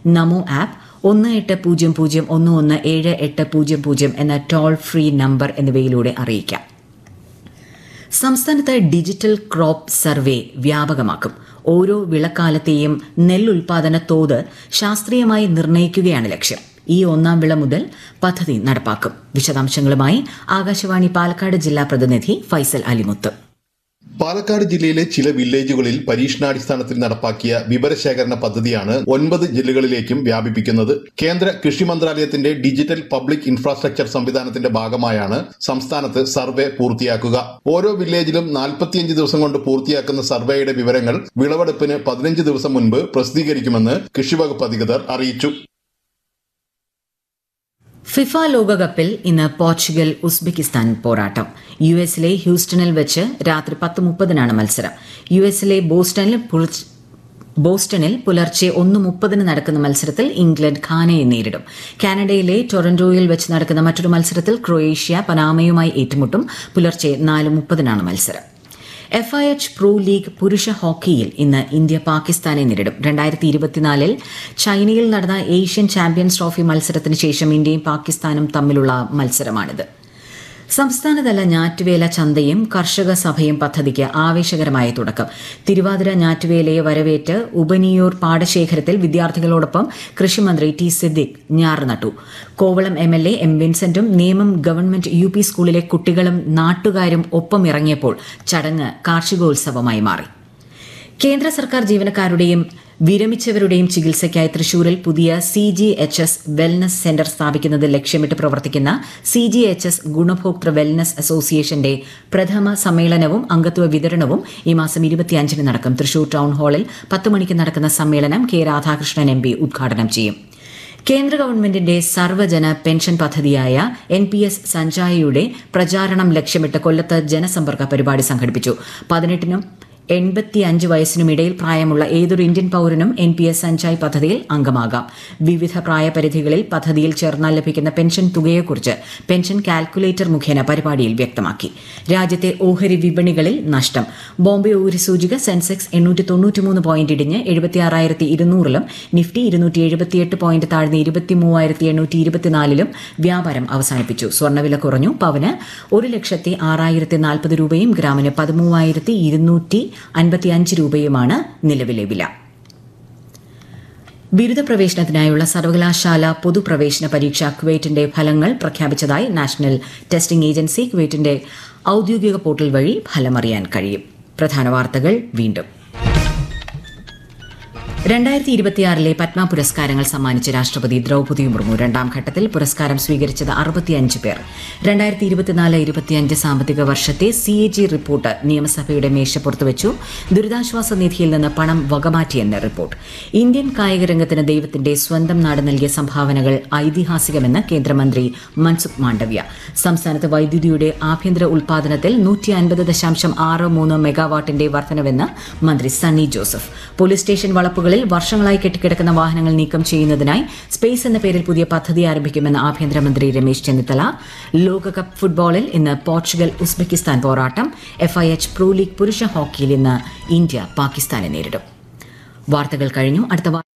നമോ app ഒന്ന് എട്ട് പൂജ്യം പൂജ്യം ഒന്ന് ഒന്ന് ഏഴ് എട്ട് പൂജ്യം പൂജ്യം എന്ന ടോൾ ഫ്രീ നമ്പർ എന്നിവയിലൂടെ അറിയിക്കാം സംസ്ഥാനത്ത് ഡിജിറ്റൽ ക്രോപ്പ് സർവേ വ്യാപകമാക്കും ഓരോ വിളക്കാലത്തെയും നെല്ലുൽപാദന തോത് ശാസ്ത്രീയമായി നിർണ്ണയിക്കുകയാണ് ലക്ഷ്യം ഈ ഒന്നാം വിള മുതൽ പദ്ധതി നടപ്പാക്കും വിശദാംശങ്ങളുമായി ആകാശവാണി പാലക്കാട് ജില്ലാ പ്രതിനിധി ഫൈസൽ അലിമുത്ത് പാലക്കാട് ജില്ലയിലെ ചില വില്ലേജുകളിൽ പരീക്ഷണാടിസ്ഥാനത്തിൽ നടപ്പാക്കിയ വിവരശേഖരണ പദ്ധതിയാണ് ഒൻപത് ജില്ലകളിലേക്കും വ്യാപിപ്പിക്കുന്നത് കേന്ദ്ര കൃഷി മന്ത്രാലയത്തിന്റെ ഡിജിറ്റൽ പബ്ലിക് ഇൻഫ്രാസ്ട്രക്ചർ സംവിധാനത്തിന്റെ ഭാഗമായാണ് സംസ്ഥാനത്ത് സർവേ പൂർത്തിയാക്കുക ഓരോ വില്ലേജിലും നാൽപ്പത്തിയഞ്ച് ദിവസം കൊണ്ട് പൂർത്തിയാക്കുന്ന സർവേയുടെ വിവരങ്ങൾ വിളവെടുപ്പിന് പതിനഞ്ച് ദിവസം മുൻപ് പ്രസിദ്ധീകരിക്കുമെന്ന് കൃഷിവകുപ്പ് അധികൃതർ അറിയിച്ചു ഫിഫ ലോകകപ്പിൽ ഇന്ന് പോർച്ചുഗൽ ഉസ്ബെക്കിസ്ഥാൻ പോരാട്ടം യു എസിലെ ഹ്യൂസ്റ്റണിൽ വെച്ച് രാത്രി പത്ത് മുപ്പതിനാണ് മത്സരം യു എസിലെ ബോസ്റ്റണിൽ പുലർച്ചെ ബോസ്റ്റണിൽ പുലർച്ചെ ഒന്ന് മുപ്പതിന് നടക്കുന്ന മത്സരത്തിൽ ഇംഗ്ലണ്ട് ഖാനയെ നേരിടും കാനഡയിലെ ടൊറന്റോയിൽ വെച്ച് നടക്കുന്ന മറ്റൊരു മത്സരത്തിൽ ക്രൊയേഷ്യ പനാമയുമായി ഏറ്റുമുട്ടും പുലർച്ചെ നാല് മുപ്പതിനാണ് മത്സരം F I H pro league പുരുഷ ഹോക്കിയിൽ ഇന്ന് ഇന്ത്യ പാകിസ്ഥാനെ നേരിടും രണ്ടായിരത്തി ഇരുപത്തിനാലിൽ ചൈനയിൽ നടന്ന ഏഷ്യൻ ചാമ്പ്യൻസ് ട്രോഫി മത്സരത്തിന് ശേഷം ഇന്ത്യയും പാകിസ്ഥാനും തമ്മിലുള്ള മത്സരമാണിത് സംസ്ഥാനതല ഞാറ്റുവേല ചന്തയും കർഷക സഭയും പദ്ധതിക്ക് ആവേശകരമായ തുടക്കം തിരുവാതിര ഞാറ്റുവേലയെ വരവേറ്റ് ഉപനിയൂർ പാടശേഖരത്തിൽ വിദ്യാർത്ഥികളോടൊപ്പം കൃഷിമന്ത്രി ടി സിദ്ദിഖ് ഞാറ് നട്ടു Kovalam M L A M വിൻസെന്റും നേമം ഗവൺമെന്റ് യു പി സ്കൂളിലെ കുട്ടികളും നാട്ടുകാരും ഒപ്പം ഇറങ്ങിയപ്പോൾ ചടങ്ങ് കാർഷികോത്സവമായി മാറി കേന്ദ്ര സർക്കാർ ജീവനക്കാരുടെയും വിരമിച്ചവരുടെയും ചികിത്സയ്ക്കായി തൃശൂരിൽ പുതിയ C G H S wellness centre സ്ഥാപിക്കുന്നത് ലക്ഷ്യമിട്ട് പ്രവർത്തിക്കുന്ന സി ജി എച്ച് എസ് ഗുണഭോക്തൃ വെൽനസ് അസോസിയേഷന്റെ പ്രഥമ സമ്മേളനവും അംഗത്വ വിതരണവും ഈ മാസം ഇരുപത്തിയഞ്ചിന് നടക്കും തൃശൂർ ടൗൺ ഹാളിൽ പത്ത് മണിക്ക് നടക്കുന്ന സമ്മേളനം കെ രാധാകൃഷ്ണൻ എം പി ഉദ്ഘാടനം ചെയ്യും കേന്ദ്ര ഗവൺമെന്റിന്റെ സർവ്വജന പെൻഷൻ പദ്ധതിയായ എൻ പി എസ് സഞ്ജായയുടെ പ്രചാരണം ലക്ഷ്യമിട്ട് കൊല്ലത്ത് ജനസമ്പർക്ക പരിപാടി സംഘടിപ്പിച്ചു പതിനെട്ടിനും എൺപത്തിയഞ്ച് വയസ്സിനും ഇടയിൽ പ്രായമുള്ള ഏതൊരു ഇന്ത്യൻ പൌരനും എൻ പി എസ് സഞ്ചായ് പദ്ധതിയിൽ അംഗമാകാം വിവിധ പ്രായപരിധികളിൽ പദ്ധതിയിൽ ചേർന്നാൽ ലഭിക്കുന്ന പെൻഷൻ തുകയെക്കുറിച്ച് പെൻഷൻ കാൽക്കുലേറ്റർ മുഖേന പരിപാടിയിൽ വ്യക്തമാക്കി രാജ്യത്തെ ഓഹരി വിപണികളിൽ നഷ്ടം ബോംബെ ഓഹരി സൂചിക സെൻസെക്സ് എണ്ണൂറ്റി തൊണ്ണൂറ്റിമൂന്ന് പോയിന്റ് ഇടിഞ്ഞ് എഴുപത്തിയാറായിരത്തി ഇരുന്നൂറിലും നിഫ്റ്റി ഇരുന്നൂറ്റി എഴുപത്തിയെട്ട് പോയിന്റ് താഴ്ന്ന് ഇരുപത്തി മൂവായിരത്തി എണ്ണൂറ്റി ഇരുപത്തിനാലിലും വ്യാപാരം അവസാനിപ്പിച്ചു സ്വർണ്ണവില കുറഞ്ഞു പവന് ഒരു ലക്ഷത്തി ആറായിരത്തി നാൽപ്പത് രൂപയും ഗ്രാമിന് പതിമൂവായിരത്തി ഇരുന്നൂറ്റി അൻപത്തിയഞ്ച് രൂപയുമാണ് നിലവിലെ വില ബിരുദ പ്രവേശനത്തിനായുള്ള സർവകലാശാല പൊതുപ്രവേശന പരീക്ഷ കുവൈറ്റിന്റെ ഫലങ്ങൾ പ്രഖ്യാപിച്ചതായി നാഷണൽ ടെസ്റ്റിംഗ് ഏജൻസി കുവൈറ്റിന്റെ ഔദ്യോഗിക പോർട്ടൽ വഴി ഫലമറിയാൻ കഴിയും പ്രധാന വാർത്തകൾ വീണ്ടും രണ്ടായിരത്തി ഇരുപത്തിയാറിലെ പത്മ പുരസ്കാരങ്ങൾ സമ്മാനിച്ച രാഷ്ട്രപതി ദ്രൗപദി മുർമു രണ്ടാം ഘട്ടത്തിൽ പുരസ്കാരം സ്വീകരിച്ചത് അറുപത്തിയഞ്ച് പേർ രണ്ടായിരത്തി ഇരുപത്തിനാല് ഇരുപത്തിയഞ്ച് സാമ്പത്തിക വർഷത്തെ സി എ ജി റിപ്പോർട്ട് നിയമസഭയുടെ മേശപ്പുറത്ത് വെച്ചു ദുരിതാശ്വാസ നിധിയിൽ നിന്ന് പണം വകമാറ്റിയെന്ന് റിപ്പോർട്ട് ഇന്ത്യൻ കായിക രംഗത്തിന് ദൈവത്തിന്റെ സ്വന്തം നാട് നൽകിയ സംഭാവനകൾ ഐതിഹാസികമെന്ന് കേന്ദ്രമന്ത്രി മൻസുഖ് മാണ്ഡവ്യ സംസ്ഥാനത്ത് വൈദ്യുതിയുടെ ആഭ്യന്തര ഉൽപാദനത്തിൽ നൂറ്റി അൻപത് ദശാംശം ആറ് മൂന്ന് മെഗാവാട്ടിന്റെ വർധനവെന്ന് മന്ത്രി സണ്ണി ജോസഫ് പോലീസ് സ്റ്റേഷൻ വളപ്പുകളിൽ വർഷങ്ങളായി കെട്ടിക്കിടക്കുന്ന വാഹനങ്ങൾ നീക്കം ചെയ്യുന്നതിനായി സ്പേസ് എന്ന പേരിൽ പുതിയ പദ്ധതി ആരംഭിക്കുമെന്ന് ആഭ്യന്തരമന്ത്രി രമേശ് ചെന്നിത്തല ലോകകപ്പ് ഫുട്ബോളിൽ ഇന്ന് പോർച്ചുഗൽ ഉസ്ബെക്കിസ്ഥാൻ പോരാട്ടം എഫ്ഐഎച്ച് പ്രോ ലീഗ് പുരുഷ ഹോക്കിയിൽ ഇന്ന് ഇന്ത്യ പാകിസ്ഥാനെ നേരിടും വാർത്തകൾ കഴിഞ്ഞു അടുത്ത